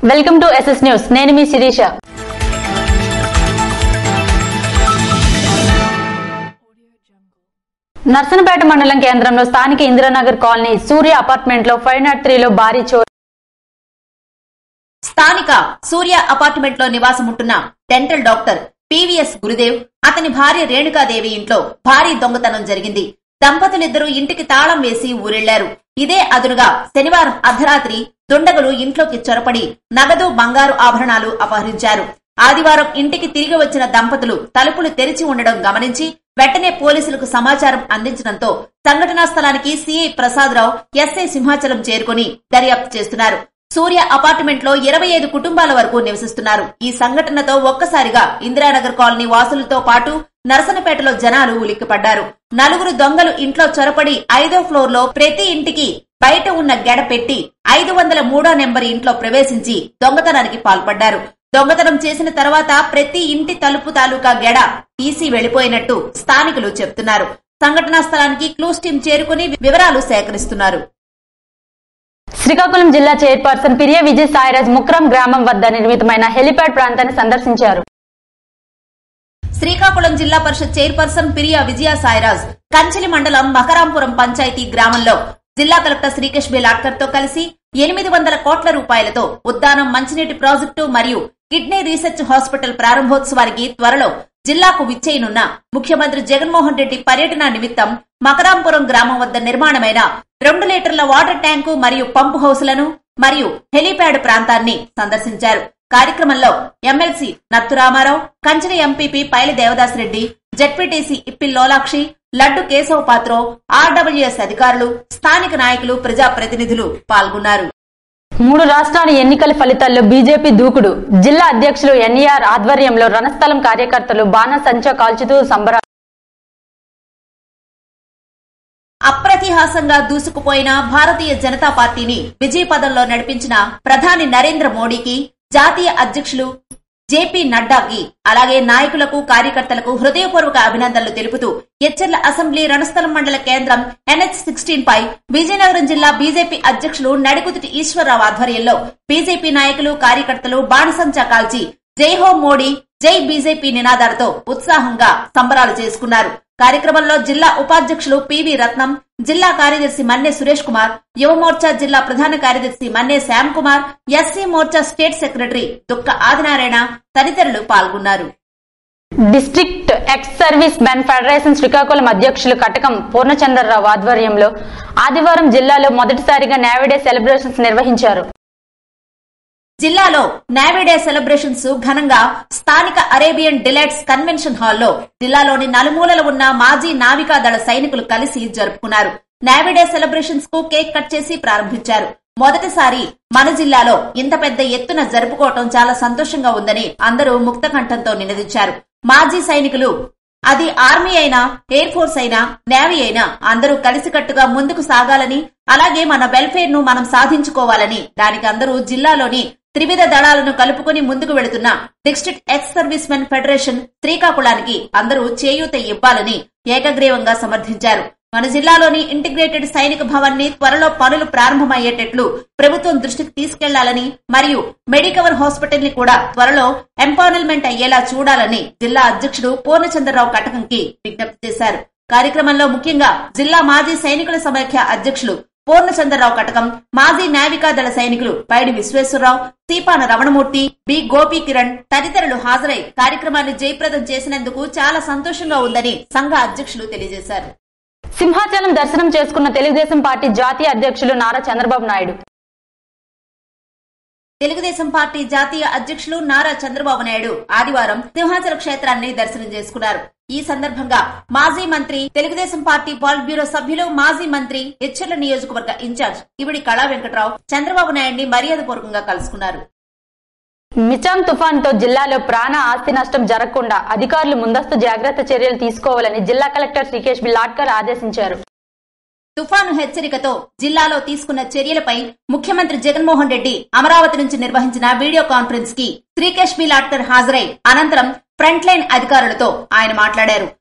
welcome to SS news నేను మీ శిరీష నర్సనపేట మండలం కేంద్రంలో స్థానిక ఇందిరానగర్ కాలనీ సూర్య అపార్ట్మెంట్ లో ఫైవ్ నాట్ త్రీలో భారీ చోరీ స్థానిక సూర్య అపార్ట్మెంట్ లో నివాసముంటున్న డెంటల్ డాక్టర్ పివిఎస్ గురుదేవ్ అతని భార్య రేణుకాదేవి ఇంట్లో భారీ దొంగతనం జరిగింది దంపతులిద్దరూ ఇంటికి తాళం వేసి ఊరెళ్లారు ఇదే అదునుగా శనివారం అర్ధరాత్రి దుండగులు ఇంట్లోకి చొరపడి నగదు బంగారు ఆభరణాలు అపహరించారు ఆదివారం ఇంటికి తిరిగి వచ్చిన దంపతులు తలుపులు తెరిచి ఉండడం గమనించి వెంటనే పోలీసులకు సమాచారం అందించడంతో సంఘటనా స్థలానికి సిఐ ప్రసాదరావు ఎస్ఐ సింహాచలం చేరుకుని దర్యాప్తు చేస్తున్నారు సూర్య అపార్ట్మెంట్ లో ఇరవై ఐదు కుటుంబాల వరకు నివసిస్తున్నారు ఈ సంఘటనతో ఒక్కసారిగా ఇందిరానగర్ కాలనీ వాసులతో పాటు నరసనపేటలో జనాలు ఉలిక్కిపడ్డారు నలుగురు దొంగలు ఇంట్లో చొరపడి ఐదో ఫ్లోర్ లో ప్రతి ఇంటికి బయట ఉన్న గెడ పెట్టి ఐదు వందల మూడో నెంబర్ ఇంట్లో ప్రవేశించి దొంగతనానికి పాల్పడ్డారు దొంగతనం చేసిన తర్వాత ప్రతి ఇంటి తలుపు తాలూకా గెడ తీసి వెళ్లిపోయినట్టు స్థానికులు చెప్తున్నారు సంఘటనా స్థలానికి క్లూస్ టీం చేరుకుని వివరాలు సేకరిస్తున్నారు శ్రీకాకుళం జిల్లా చైర్పర్సన్ పిరియ విజయ్ సాయిరాజ్ ముక్రం గ్రామం వద్ద నిర్మితమైన హెలిప్యాడ్ ప్రాంతాన్ని సందర్శించారు శ్రీకాకుళం జిల్లా పరిషత్ చైర్పర్సన్ పిరియా విజయ సాయిరాజ్ కంచెలి మండలం మకరాంపురం పంచాయతీ గ్రామంలో జిల్లా కలెక్టర్ శ్రీకేష్ బి లాట్కర్ తో కలిసి ఎనిమిది వందల కోట్ల రూపాయలతో ఉద్దానం మంచినీటి ప్రాజెక్టు మరియు కిడ్నీ రీసెర్చ్ హాస్పిటల్ ప్రారంభోత్సవానికి త్వరలో జిల్లాకు విచ్చేయనున్న ముఖ్యమంత్రి జగన్మోహన్ రెడ్డి పర్యటన నిమిత్తం మకరాంపురం గ్రామం వద్ద నిర్మాణమైన రెండు లీటర్ల వాటర్ ట్యాంకు మరియు పంపు హౌస్లను మరియు హెలీప్యాడ్ ప్రాంతాన్ని సందర్శించారు కార్యక్రమంలో MLC Nattu Ramarao Kanchili MPP Paili Devadas Reddy ZPTC Ippili Lolakshi Laddu Keshava Patro RWS అధికారులు స్థానిక నాయకులు ప్రజాప్రతినిధులు పాల్గొన్నారు మూడు రాష్ట్రాల ఎన్నికల ఫలితాల్లో బీజేపీ దూకుడు జిల్లా అధ్యక్షులు ఎన్ఈఆర్ ఆధ్వర్యంలో రణస్థలం కార్యకర్తలు బాణసంచా కాల్చుతూ సంబరాలు అప్రతిహాసంగా దూసుకుపోయిన భారతీయ జనతా పార్టీని విజయ పదంలో నడిపించిన ప్రధాని నరేంద్ర మోడీకి జాతీయ అధ్యక్షులు జేపీ నడ్డాకి అలాగే నాయకులకు కార్యకర్తలకు హృదయపూర్వక అభినందనలు తెలుపుతూ ఎచ్చెర్ల అసెంబ్లీ రణస్థలం మండల కేంద్రం ఎన్హెచ్ సిక్స్టీన్ పై విజయనగరం జిల్లా బీజేపీ అధ్యక్షులు నడికుతుటి ఈశ్వరరావు ఆధ్వర్యంలో బీజేపీ నాయకులు కార్యకర్తలు బాణసంచా కాల్చి జై హో మోడీ జై బీజేపీ నినాదాలతో ఉత్సాహంగా సంబరాలు చేసుకున్నారు కార్యక్రమంలో జిల్లా ఉపాధ్యక్షులు పివి రత్నం జిల్లా కార్యదర్శి మన్నె సురేష్ కుమార్ యువ మోర్చా జిల్లా ప్రధాన కార్యదర్శి మన్నె శ్యామ్ కుమార్ ఎస్సీ మోర్చా స్టేట్ సెక్రటరీ దుక్క ఆదినారాయణ తదితరులు పాల్గొన్నారు district ex service men federation Srikakulam అధ్యక్షులు కటకం పూర్ణచంద్రరావు ఆధ్వర్యంలో ఆదివారం జిల్లాలో మొదటిసారిగా నావిడే సెలబ్రేషన్స్ నిర్వహించారు జిల్లాలో నావిడే సెలబ్రేషన్స్ ఘనంగా స్థానిక అరేబియన్ డిలైట్స్ కన్వెన్షన్ హాల్లో జిల్లాలోని నలుమూలల ఉన్న మాజీ నావికాదళ సైనికులు కలిసి జరుపుకున్నారు నావిడే సెలబ్రేషన్స్ కు కేక్ కట్ చేసి ప్రారంభించారు మొదటిసారి మన జిల్లాలో ఇంత పెద్ద ఎత్తున జరుపుకోవటం చాలా సంతోషంగా ఉందని అందరూ ముక్తకంఠంతో నినదించారు మాజీ సైనికులు అది ఆర్మీ అయినా ఎయిర్ ఫోర్స్ అయినా నేవీ అయినా అందరూ కలిసికట్టుగా ముందుకు సాగాలని అలాగే మన వెల్ఫేర్ ను మనం సాధించుకోవాలని దానికి అందరూ జిల్లాలోని త్రివిధ దళాలను కలుపుకుని ముందుకు వెళుతున్న district ex service men federation శ్రీకాకుళానికి అందరూ చేయూత ఇవ్వాలని ఏకగ్రీవంగా సమర్థించారు మన జిల్లాలోని ఇంటిగ్రేటెడ్ సైనిక భవన్ ని త్వరలో పనులు ప్రారంభమయ్యేటట్లు ప్రభుత్వం దృష్టికి తీసుకెళ్లాలని మరియు మెడికవర్ హాస్పిటల్ ని కూడా త్వరలో ఎంపానల్మెంట్ అయ్యేలా చూడాలని జిల్లా అధ్యక్షుడు పూర్ణచంద్రరావు కటకంకి విజ్ఞప్తి చేశారు కార్యక్రమంలో ముఖ్యంగా జిల్లా మాజీ సైనికుల సమైక్య అధ్యక్షులు పూర్ణచంద్రరావు కటకం మాజీ నావికాదళ సైనికులు పైడి విశ్వేశ్వరరావు సీపాన రమణమూర్తి బి గోపి కిరణ్ తదితరులు హాజరై కార్యక్రమాన్ని జయప్రదం చేసినందుకు చాలా సంతోషంగా ఉందని సంఘ అధ్యక్షులు తెలియజేశారు సింహాచలం దర్శనం చేసుకున్న తెలుగుదేశం పార్టీ జాతీయ అధ్యక్షులు నారా చంద్రబాబు నాయుడు తెలుగుదేశం పార్టీ జాతీయ అధ్యక్షులు నారా చంద్రబాబు నాయుడు ఆదివారం సింహాచల క్షేత్రాన్ని దర్శనం చేసుకున్నారు ఈ సందర్భంగా మాజీ మంత్రి తెలుగుదేశం పార్టీ పాలిట్ బ్యూరో సభ్యులు మాజీ మంత్రి ఎచ్చెర్ల నియోజకవర్గ ఇన్ఛార్జ్ ఇవిడి కళా వెంకట్రావు చంద్రబాబు నాయుడిని మర్యాదపూర్వకంగా కలుసుకున్నారు మిచాంగ్ తుఫాన్ తో జిల్లాలో ప్రాణ ఆస్తి నష్టం జరగకుండా అధికారులు ముందస్తు జాగ్రత్త చర్యలు తీసుకోవాలని జిల్లా కలెక్టర్ శ్రీకేష్ బి లాట్కర్ ఆదేశించారు తుఫాను హెచ్చరికతో జిల్లాలో తీసుకున్న చర్యలపై ముఖ్యమంత్రి జగన్మోహన్ రెడ్డి అమరావతి నుంచి నిర్వహించిన వీడియో కాన్ఫరెన్స్ కి శ్రీకేష్ బి లాట్కర్ హాజరై అనంతరం ఫ్రంట్ లైన్ అధికారులతో ఆయన మాట్లాడారు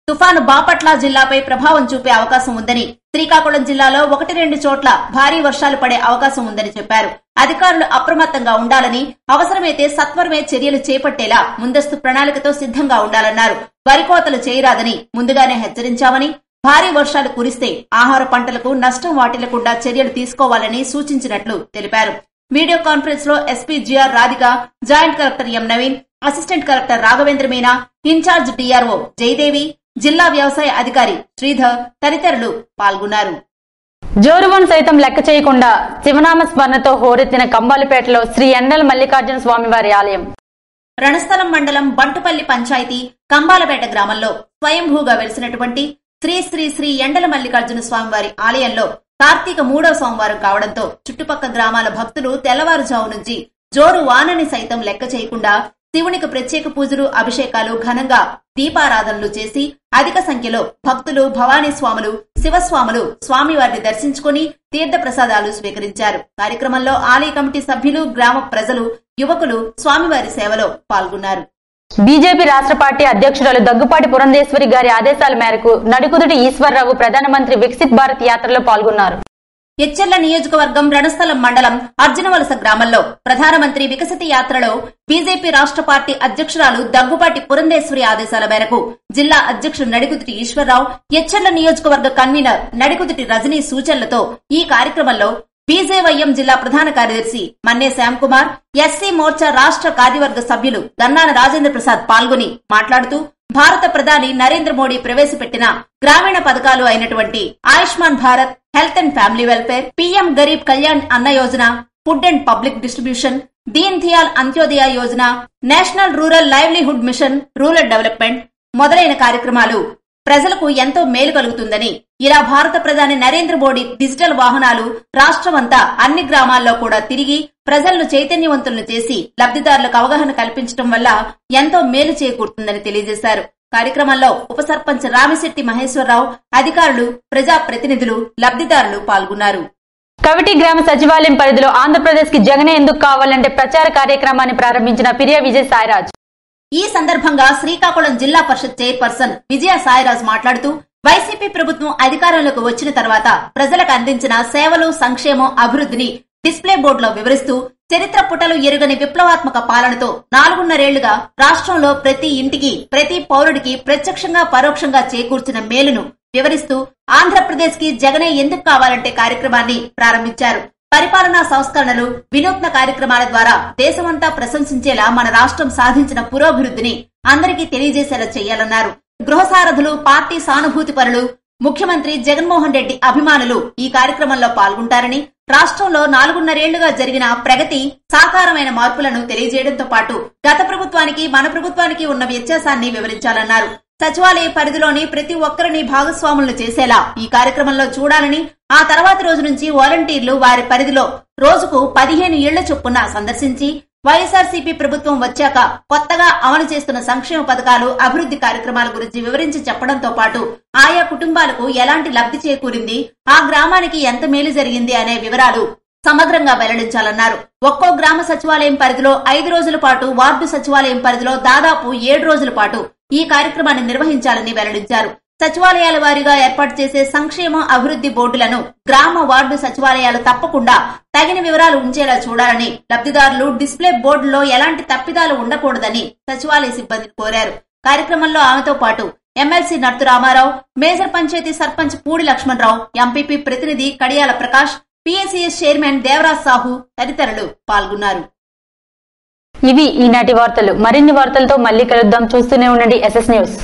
తుఫాను బాపట్ల జిల్లాపై ప్రభావం చూపే అవకాశం ఉందని శ్రీకాకుళం జిల్లాలో ఒకటి రెండు చోట్ల భారీ వర్షాలు పడే అవకాశం ఉందని చెప్పారు అధికారులు అప్రమత్తంగా ఉండాలని అవసరమైతే సత్వరమే చర్యలు చేపట్టేలా ముందస్తు ప్రణాళికతో సిద్ధంగా ఉండాలన్నారు వరి కోతలు చేయరాదని ముందుగానే హెచ్చరించామని భారీ వర్షాలు కురిస్తే ఆహార పంటలకు నష్టం వాటిల్లకుండా చర్యలు తీసుకోవాలని సూచించినట్లు తెలిపారు వీడియో కాన్ఫరెన్స్ లో SP GR Radhika joint collector M Naveen assistant collector Raghavendra Meena in charge DRO Jayadevi జిల్లా వ్యవసాయ అధికారి శ్రీధర్ తదితరులు పాల్గొన్నారు జోరువన్ సైతం లెక్క చేయకుండా శివనామ స్మరణతో హోరెత్తిన కంబాలపేటలో శ్రీ ఎండల మల్లికార్జున స్వామివారి ఆలయం రణస్థలం మండలం బంటుపల్లి పంచాయతీ కంబాలపేట గ్రామంలో స్వయంభూగా వెలిసినటువంటి శ్రీ శ్రీ శ్రీ ఎండల మల్లికార్జున స్వామివారి ఆలయంలో కార్తీక మూడవ సోమవారం కావడంతో చుట్టుపక్క గ్రామాల భక్తులు తెల్లవారుజాము నుంచి జోరు వానని సైతం లెక్క చేయకుండా శివునికి ప్రత్యేక పూజలు అభిషేకాలు ఘనంగా దీపారాధనలు చేసి అధిక సంఖ్యలో భక్తులు భవానీ స్వాములు శివస్వాములు స్వామివారిని దర్శించుకుని తీర్థ ప్రసాదాలు స్వీకరించారు కార్యక్రమంలో ఆలయ కమిటీ సభ్యులు గ్రామ ప్రజలు యువకులు స్వామివారి సేవలో పాల్గొన్నారు బీజేపీ రాష్ట్ర పార్టీ అధ్యక్షురాలు దగ్గుపాటి పురంధేశ్వరి గారి ఆదేశాల మేరకు నడుకుదుటి ఈశ్వర్రావు ప్రధానమంత్రి వికసిత్ భారత్ యాత్రలో పాల్గొన్నారు ఎచ్చెర్ల నియోజకవర్గం రణస్థలం మండలం అర్జునవలస గ్రామంలో ప్రధానమంత్రి వికసిత యాత్రలో బీజేపీ రాష్ట్ర పార్టీ అధ్యక్షురాలు దగ్గుపాటి పురంధేశ్వరి ఆదేశాల మేరకు జిల్లా అధ్యక్షుడు నడికుదిటి ఈశ్వరరావు ఎచ్చెర్ల నియోజకవర్గ కన్వీనర్ నడికుదిటి రజనీ సూచనలతో ఈ కార్యక్రమంలో బీజేవైఎం జిల్లా ప్రధాన కార్యదర్శి మన్నే శ్యామ్ కుమార్ ఎస్సీ మోర్చా రాష్ట్ర కార్యవర్గ సభ్యులు గన్నాన రాజేంద్ర ప్రసాద్ పాల్గొని మాట్లాడుతూ భారత ప్రధాని నరేంద్ర మోడీ ప్రవేశపెట్టిన గ్రామీణ పథకాలు అయినటువంటి Ayushman Bharat health and family welfare PM Garib Kalyan Anna Yojana food and public distribution Deen Dayal Antyodaya Yojana national rural livelihood mission rural development మొదలైన కార్యక్రమాలు ప్రజలకు ఎంతో మేలు కలుగుతుందని ఇలా భారత ప్రధాని నరేంద్ర మోడీ డిజిటల్ వాహనాలు రాష్ట్రమంతా అన్ని గ్రామాల్లో కూడా తిరిగి ప్రజలను చైతన్యవంతులను చేసి లబ్ధిదారులకు అవగాహన కల్పించడం వల్ల ఎంతో మేలు చేకూరుతుందని తెలియజేశారు కార్యక్రమంలో ఉప సర్పంచ్ రామిశెట్టి మహేశ్వరరావు అధికారులు ప్రజా ప్రతినిధులు లబ్ధిదారులు పాల్గొన్నారు కవిటి గ్రామ సచివాలయం పరిధిలో ఆంధ్రప్రదేశ్ కి జగనే ఎందుకు కావాలంటే ప్రచార కార్యక్రమాన్ని ప్రారంభించిన పిరియా విజయ్ సాయిరాజ్ ఈ సందర్భంగా శ్రీకాకుళం జిల్లా పరిషత్ చైర్పర్సన్ విజయ సాయిరాజ్ మాట్లాడుతూ వైసీపీ ప్రభుత్వం అధికారంలోకి వచ్చిన తర్వాత ప్రజలకు అందించిన సేవలు సంక్షేమం అభివృద్ధిని డిస్ప్లే బోర్డులో వివరిస్తూ చరిత్ర పుటలు ఎరుగని విప్లవాత్మక పాలనతో నాలుగున్నరేళ్లుగా రాష్ట్రంలో ప్రతి ఇంటికి ప్రతి పౌరుడికి ప్రత్యక్షంగా పరోక్షంగా చేకూర్చిన మేలును వివరిస్తూ ఆంధ్రప్రదేశ్ కి జగనే ఎందుకు కావాలంటే కార్యక్రమాన్ని ప్రారంభించారు పరిపాలనా సంస్కరణలు వినూత్న కార్యక్రమాల ద్వారా దేశమంతా ప్రశంసించేలా మన రాష్ట్రం సాధించిన పురోభివృద్ధిని అందరికీ తెలియజేసేలా చేయాలన్నారు గృహసారథులు పార్టీ సానుభూతి పరులు ముఖ్యమంత్రి జగన్మోహన్ రెడ్డి అభిమానులు ఈ కార్యక్రమంలో పాల్గొంటారని రాష్ట్రంలో నాలుగున్నరేళ్లుగా జరిగిన ప్రగతి సాకారమైన మార్పులను తెలియజేయడంతో పాటు గత ప్రభుత్వానికి మన ప్రభుత్వానికి ఉన్న వ్యత్యాసాన్ని వివరించాలన్నారు సచివాలయ పరిధిలోని ప్రతి ఒక్కరిని భాగస్వాములను చేసేలా ఈ కార్యక్రమంలో చూడాలని ఆ తర్వాతి రోజు నుంచి వాలంటీర్లు వారి పరిధిలో రోజుకు పదిహేను ఏళ్ల చొప్పున సందర్శించి వైఎస్ఆర్సీపీ ప్రభుత్వం వచ్చాక కొత్తగా అమలు చేస్తున్న సంక్షేమ పథకాలు అభివృద్ధి కార్యక్రమాల గురించి వివరించి చెప్పడంతో పాటు ఆయా కుటుంబాలకు ఎలాంటి లబ్ధి చేకూరింది ఆ గ్రామానికి ఎంత మేలు జరిగింది అనే వివరాలు సమగ్రంగా వెల్లడించాలన్నారు ఒక్కో గ్రామ సచివాలయం పరిధిలో ఐదు రోజుల పాటు వార్డు సచివాలయం పరిధిలో దాదాపు ఏడు రోజుల పాటు ఈ కార్యక్రమాన్ని నిర్వహించాలని వెల్లడించారు సచివాలయాల వారీగా ఏర్పాటు చేసే సంక్షేమ అభివృద్ధి బోర్డులను గ్రామ వార్డు సచివాలయాలు తప్పకుండా తగిన వివరాలు ఉంచేలా చూడాలని లబ్ధిదారులు డిస్ప్లే బోర్డులో ఎలాంటి తప్పిదాలు ఉండకూడదని సచివాలయ సిబ్బందిని కోరారు కార్యక్రమంలో ఆమెతో పాటు MLC Narthu Ramarao major panchayat sarpanch Pudi Lakshmanarao MPP ప్రతినిధి కడియాల ప్రకాష్ పిఎస్సిఎస్ చైర్మన్ దేవరాజ్ సాహు తదితరులు పాల్గొన్నారు ఇవి ఈనాటి వార్తలు మరిన్ని వార్తలతో మళ్ళీ కలుద్దాం చూస్తూనే ఉండండి ఎస్ఎస్ న్యూస్